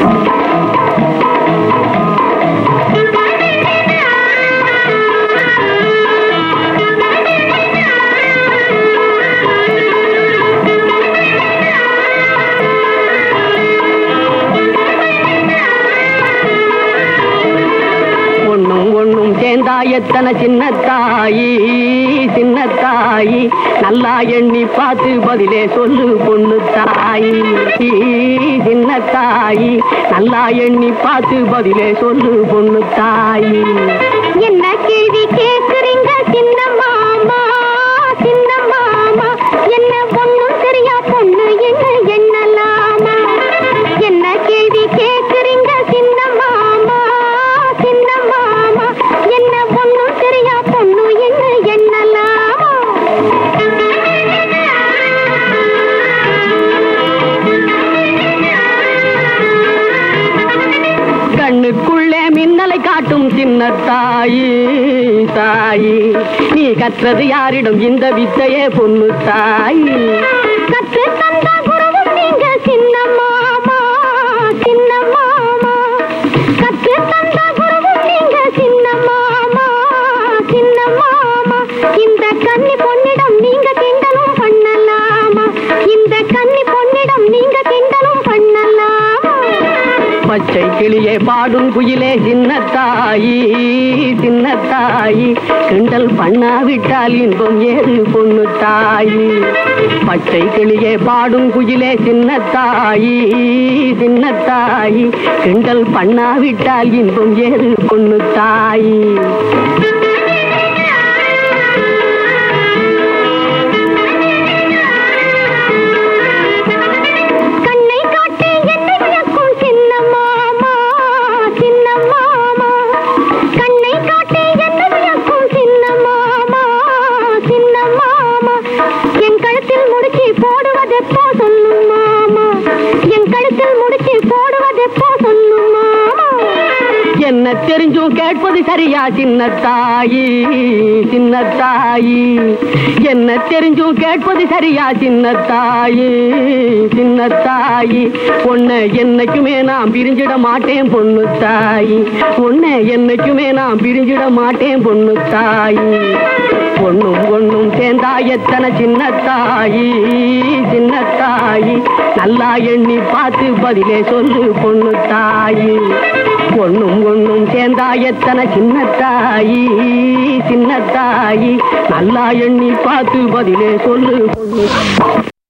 ஒண்ணும் ஒண்ணும் சேர்ந்தா எத்தனை சின்ன தாயி சின்ன தாயி நல்லா எண்ணி பார்த்து பதிலே சொல்லு பொண்ணு தாயி சின்ன தாயி நல்லா எண்ணி பார்த்து பதிலே சொல்லு பொண்ணு தாயி என்ன கேள்வி கேக்குறீங்க சின்ன மாமா சின்ன மாமா என்ன ஒண்ணும் தெரியா பொண்ணு என்ன எண்ணலாமா என்ன கேள்வி கேக்குறீங்க சின்ன மாமா சின்ன மாமா என்ன ஒண்ணும் தெரியா பொண்ணு என்ன எண்ணலாமா கண்ணுக்குள்ளே மின்னலை காட்டும் சின்ன தாயி தாயி நீ கற்றது யாரிடம் இந்த வித்தையே பொண்ணு தாயி கற்று தந்த குருவும் நீங்க சின்ன மாமா சின்ன மாமா கற்று தந்த குருவும் நீங்க சின்ன மாமா சின்ன மாமா இந்த கன்னி பொன்னிடம் நீங்க கிண்டலும் பண்ணலாமா இந்த கன்னி பொன்னிடம் நீங்க கிண்டலும் பண்ணலாமா பச்சை கிளியே பாடும் குயிலே சின்ன தாயி சின்ன தாயி கிண்டல் பண்ணாவிட்டால் இன்பம் ஏது பொண்ணு தாயி பச்சை கிளியே பாடும் குயிலே சின்ன தாயி சின்ன தாயி கிண்டல் பண்ணாவிட்டால் இன்பம் ஏது பொண்ணு தாயி கண்ணை காட்டி என்னை விளக்கும் சின்ன மாமா சின்ன மாமா கண்ணை காட்டி என்னை விளக்கும் சின்ன மாமா சின்ன மாமா என் கழுத்தில் முடிச்சு போடுவதெப்போ சொல்லும் மாமா என் கழுத்தில் முடிச்சு போடுவதெப்போ சொல்லும் மாமா என்ன தெரிஞ்சும் கேட்பது சரியா சின்ன தாயி சின்ன தாயி என்ன தெரிஞ்சும் கேட்பது சரியா சின்ன தாயி சின்ன தாயி உன்னை என்னைக்குமே நான் பிரிஞ்சிட மாட்டேன் பொண்ணு தாயி உன்னை என்னைக்குமே நான் பிரிஞ்சிட மாட்டேன் பொண்ணு தாயி பொண்ணும் ஒண்ணும் சேர்ந்தா எத்தனை சின்ன தாயி சின்ன தாயி நல்லா எண்ணி பார்த்து பதிலே சொல்லு பொண்ணு தாயி ஒண்ணும் ஒண்ணும் சேர்ந்தா எத்தனை சின்ன தாயி சின்ன தாயி நல்லா எண்ணி பார்த்து பதிலே சொல்லு பொண்ணு